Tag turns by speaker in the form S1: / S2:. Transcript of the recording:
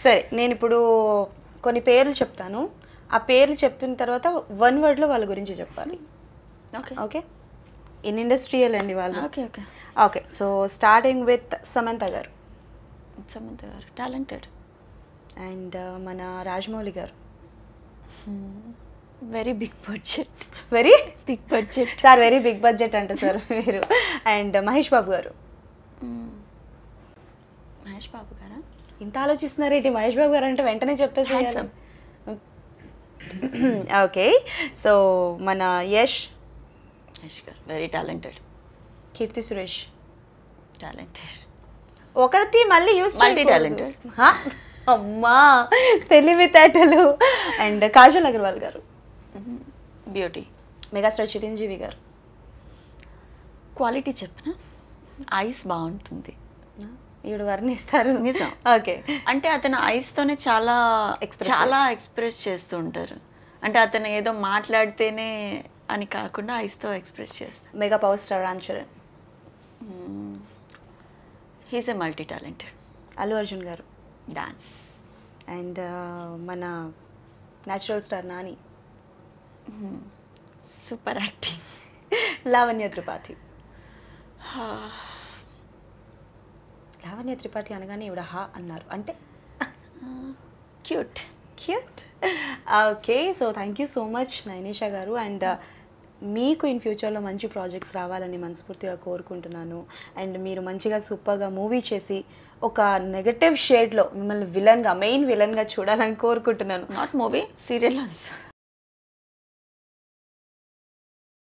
S1: సరే నేను ఇప్పుడు కొన్ని పేర్లు చెప్తాను ఆ పేర్లు చెప్పిన తర్వాత వన్ వర్డ్లో వాళ్ళ గురించి చెప్పాలి
S2: ఓకే
S1: ఓకే ఇన్ ఇండస్ట్రియల్ అండి వాళ్ళు
S2: okay okay
S1: okay so starting with Samantha garu
S2: Samantha garu talented
S1: and మన Rajamouli garu
S2: very big budget
S1: very
S2: big budget
S1: sir very big budget అంట సార్ మీరు అండ్ మహేష్ బాబు గారు
S2: మహేష్ బాబు గారా
S1: ఇంత ఆలోచిస్తున్నారు ఏంటి మహేష్ బాబు గారు అంటే వెంటనే చెప్పేసి
S2: Handsome.
S1: ఓకే సో మన Yash
S2: Mahesh garu very talented
S1: Keerthy Suresh
S2: talented
S1: ఒకటి మళ్ళీ యూస్
S2: Multi-talented.
S1: అమ్మా తెలివితేటలు అండ్ కాజల్ అగర్వాల్ గారు
S2: బ్యూటీ
S1: మెగాస్టార్ చిరంజీవి గారు
S2: క్వాలిటీ చెప్పిన ఐస్ బాగుంటుంది
S1: ఈవిడ వర్ణిస్తారు
S2: నిజం.
S1: ఓకే
S2: అంటే అతను ఐస్తోనే చాలా
S1: Express
S2: చాలా ఎక్స్ప్రెస్ చేస్తూ ఉంటారు అంటే అతను ఏదో మాట్లాడితేనే అని కాకుండా ఐస్తో ఎక్స్ప్రెస్ చేస్తారు
S1: mega power star Ram Charan
S2: he's a multi talented
S1: Allu Arjun garu
S2: dance
S1: and మన natural star Nani
S2: super acting
S1: Lavanya Tripathi Lavanya Tripathi అనగానే ఈవిడ హా అన్నారు అంటే
S2: cute
S1: cute okay so thank you so much Nainisha garu and మీకు ఇన్ ఫ్యూచర్లో మంచి ప్రాజెక్ట్స్ రావాలని మనస్ఫూర్తిగా కోరుకుంటున్నాను అండ్ మీరు మంచిగా సూపర్గా మూవీ చేసి ఒక నెగటివ్ షేడ్లో మిమ్మల్ని విలన్గా మెయిన్ విలన్గా చూడాలని కోరుకుంటున్నాను
S2: నాట్ మూవీ సీరియల్ ఆల్సో